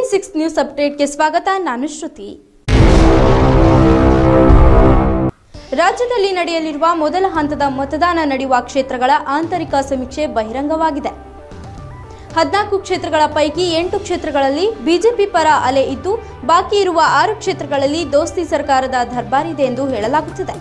six news ಅಪ್ಡೇಟ್ಗೆ ಸ್ವಾಗತ ನಾನು ಶ್ರುತಿ ರಾಜ್ಯದಲ್ಲಿ ನಡೆಯಲಿರುವ ಮೊದಲ ಹಂತದ ಮತದಾನ ನಡೆಯುವ ಕ್ಷೇತ್ರಗಳ ಆಂತರಿಕ ಸಮೀಕ್ಷೆ ಬಹಿರಂಗವಾಗಿದೆ ಹದಿನಾಲ್ಕು ಕ್ಷೇತ್ರಗಳ ಪೈಕಿ ಎಂಟು ಕ್ಷೇತ್ರಗಳಲ್ಲಿ ಬಿಜೆಪಿ ಪರ ಅಲೆ ಇದ್ದು ಬಾಕಿ ಇರುವ ಆರು ಕ್ಷೇತ್ರಗಳಲ್ಲಿ ದೋಸ್ತಿ ಸರ್ಕಾರದ ದರ್ಬಾರಿದೆ ಎಂದು ಹೇಳಲಾಗುತ್ತಿದೆ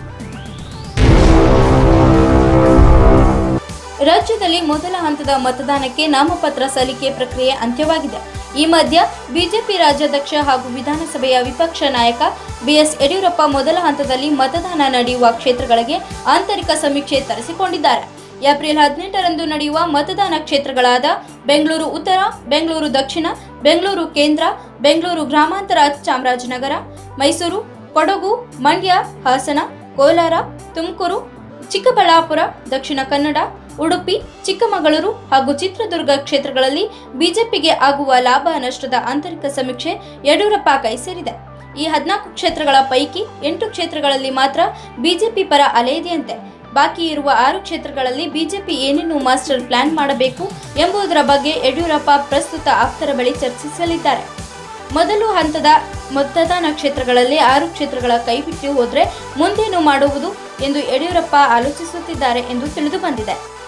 ರಾಜ್ಯದಲ್ಲಿ ಮೊದಲ ಹಂತದ ಮತದಾನಕ್ಕೆ ನಾಮಪತ್ರ ಸಲ್ಲಿಕೆ ಪ್ರಕ್ರಿಯೆ ಅಂತ್ಯವಾಗಿದೆ ಈ ಮಧ್ಯ ಬಿಜೆಪಿ ರಾಜ್ಯಾಧ್ಯಕ್ಷ ಹಾಗೂ ವಿಧಾನಸಭೆಯ ವಿಪಕ್ಷ ನಾಯಕ ಬಿಎಸ್ ಯಡಿಯೂರಪ್ಪ ಮೊದಲ ಹಂತದಲ್ಲಿ ಮತದಾನ ನಡೆಯುವ ಕ್ಷೇತ್ರಗಳಿಗೆ ಆಂತರಿಕ ಸಮೀಕ್ಷೆ ತರಿಸಿಕೊಂಡಿದ್ದಾರೆ ಏಪ್ರಿಲ್ ಹದಿನೆಂಟರಂದು ನಡೆಯುವ ಮತದಾನ ಕ್ಷೇತ್ರಗಳಾದ ಬೆಂಗಳೂರು ಉತ್ತರ ಬೆಂಗಳೂರು ದಕ್ಷಿಣ ಬೆಂಗಳೂರು ಕೇಂದ್ರ ಬೆಂಗಳೂರು ಗ್ರಾಮಾಂತರ ಚಾಮರಾಜನಗರ ಮೈಸೂರು ಕೊಡಗು ಮಂಡ್ಯ ಹಾಸನ ಕೋಲಾರ ತುಮಕೂರು ಚಿಕ್ಕಬಳ್ಳಾಪುರ ದಕ್ಷಿಣ ಕನ್ನಡ ಉಡುಪಿ ಚಿಕ್ಕಮಗಳೂರು ಹಾಗೂ ಚಿತ್ರದುರ್ಗ ಕ್ಷೇತ್ರಗಳಲ್ಲಿ ಬಿಜೆಪಿಗೆ ಆಗುವ ಲಾಭ ನಷ್ಟದ ಆಂತರಿಕ ಸಮೀಕ್ಷೆ ಯಡಿಯೂರಪ್ಪ ಕೈ ಸೇರಿದೆ ಈ ಹದಿನಾಲ್ಕು ಕ್ಷೇತ್ರಗಳ ಪೈಕಿ ಎಂಟು ಕ್ಷೇತ್ರಗಳಲ್ಲಿ ಮಾತ್ರ ಬಿಜೆಪಿ ಪರ ಅಲೆ ಇದೆಯಂತೆ ಬಾಕಿ ಇರುವ ಆರು ಕ್ಷೇತ್ರಗಳಲ್ಲಿ ಬಿಜೆಪಿ ಏನೇನು ಮಾಸ್ಟರ್ ಪ್ಲಾನ್ ಮಾಡಬೇಕು ಎಂಬುದರ ಬಗ್ಗೆ ಯಡಿಯೂರಪ್ಪ ಪ್ರಸ್ತುತ ಆಪ್ತರ ಬಳಿ ಚರ್ಚಿಸಲಿದ್ದಾರೆ ಮೊದಲು ಹಂತದ ಮತದಾನ ಕ್ಷೇತ್ರಗಳಲ್ಲಿ ಆರು ಕ್ಷೇತ್ರಗಳ ಕೈಬಿಟ್ಟು ಹೋದರೆ ಮುಂದೇನು ಮಾಡುವುದು ಎಂದು ಯಡಿಯೂರಪ್ಪ ಆಲೋಚಿಸುತ್ತಿದ್ದಾರೆ ಎಂದು ತಿಳಿದು ಬಂದಿದೆ